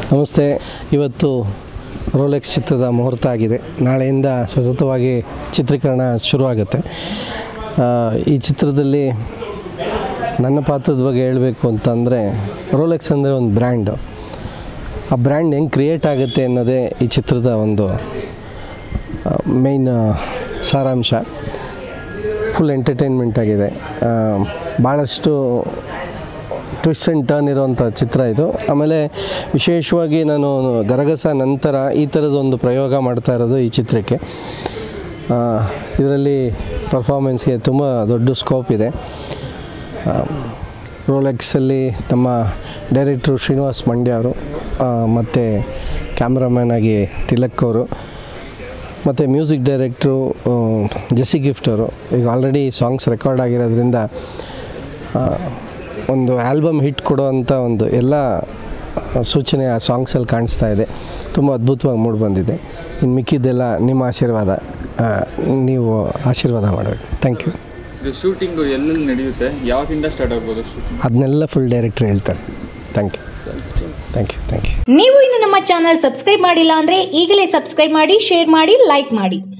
ನಮಸ್ತೆ ಇವತ್ತು ರೋಲೆಕ್ಸ್ ಚಿತ್ರದ ಮುಹೂರ್ತ ಆಗಿದೆ ನಾಳೆಯಿಂದ ಸತತವಾಗಿ ಚಿತ್ರೀಕರಣ ಶುರುವಾಗುತ್ತೆ ಆ, ಈ ಚಿತ್ರದಲ್ಲಿ ನನ್ನ ಪಾತ್ರದ ಬಗ್ಗೆ ಹೇಳಬೇಕು ಅಂತಂದರೆ ರೋಲೆಕ್ಸ್ ಅಂದರೆ ಒಂದು ಬ್ರ್ಯಾಂಡು ಆ ಬ್ರ್ಯಾಂಡ್ ಹೆಂಗೆ ಕ್ರಿಯೇಟ್ ಆಗುತ್ತೆ ಅನ್ನೋದೇ ಈ ಚಿತ್ರದ ಒಂದು ಮೇಯ್ನ್ ಸಾರಾಂಶ ಫುಲ್ ಎಂಟರ್ಟೈನ್ಮೆಂಟ್ ಆಗಿದೆ ಆ, ಭಾಳಷ್ಟು ಟ್ವಿಸ್ಟ್ ಆ್ಯಂಡ್ ಟರ್ನ್ ಇರೋವಂಥ ಚಿತ್ರ ಇದು ಆಮೇಲೆ ವಿಶೇಷವಾಗಿ ನಾನು ಗರಗಸ ನಂತರ ಈ ಥರದೊಂದು ಪ್ರಯೋಗ ಮಾಡ್ತಾ ಇರೋದು ಈ ಚಿತ್ರಕ್ಕೆ ಇದರಲ್ಲಿ ಪರ್ಫಾರ್ಮೆನ್ಸ್ಗೆ ತುಂಬ ದೊಡ್ಡ ಸ್ಕೋಪ್ ಇದೆ ರೋಲೆಕ್ಸಲ್ಲಿ ನಮ್ಮ ಡೈರೆಕ್ಟ್ರು ಶ್ರೀನಿವಾಸ್ ಮಂಡ್ಯ ಅವರು ಮತ್ತು ಕ್ಯಾಮ್ರಾಮ್ಯಾನ್ ಆಗಿ ತಿಲಕ್ ಅವರು ಮತ್ತು ಮ್ಯೂಸಿಕ್ ಡೈರೆಕ್ಟ್ರು ಜೆಸಿ ಗಿಫ್ಟ್ ಅವರು ಈಗ ಆಲ್ರೆಡಿ ಸಾಂಗ್ಸ್ ರೆಕಾರ್ಡ್ ಆಗಿರೋದ್ರಿಂದ ಆ, ಒಂದು ಆಲ್ಬಮ್ ಹಿಟ್ ಕೊಡೋವಂಥ ಒಂದು ಎಲ್ಲ ಸೂಚನೆ ಆ ಸಾಂಗ್ಸಲ್ಲಿ ಕಾಣಿಸ್ತಾ ಇದೆ ತುಂಬ ಅದ್ಭುತವಾಗಿ ಮೂಡಿ ಬಂದಿದೆ ಇನ್ನು ಮಿಕ್ಕಿದ್ದೆಲ್ಲ ನಿಮ್ಮ ಆಶೀರ್ವಾದ ಆ, ನೀವು ಆಶೀರ್ವಾದ ಮಾಡಬೇಕು ಥ್ಯಾಂಕ್ ಯು ಇದು ಶೂಟಿಂಗು ಎಲ್ಲೆಲ್ಲಿ ನಡೆಯುತ್ತೆ ಯಾವತ್ತಿಂದ ಸ್ಟಾರ್ಟ್ ಆಗ್ಬೋದು ಶೂಟಿಂಗ್ ಅದನ್ನೆಲ್ಲ ಫುಲ್ ಡೈರೆಕ್ಟ್ರ್ ಹೇಳ್ತಾರೆ thank you thank you thank you ನೀವು ಇನ್ನು ನಮ್ಮ ಚಾನಲ್ ಸಬ್ಸ್ಕ್ರೈಬ್ ಮಾಡಿಲ್ಲ ಅಂದ್ರೆ ಈಗಲೇ ಸಬ್ಸ್ಕ್ರೈಬ್ ಮಾಡಿ ಶೇರ್ ಮಾಡಿ ಲೈಕ್ ಮಾಡಿ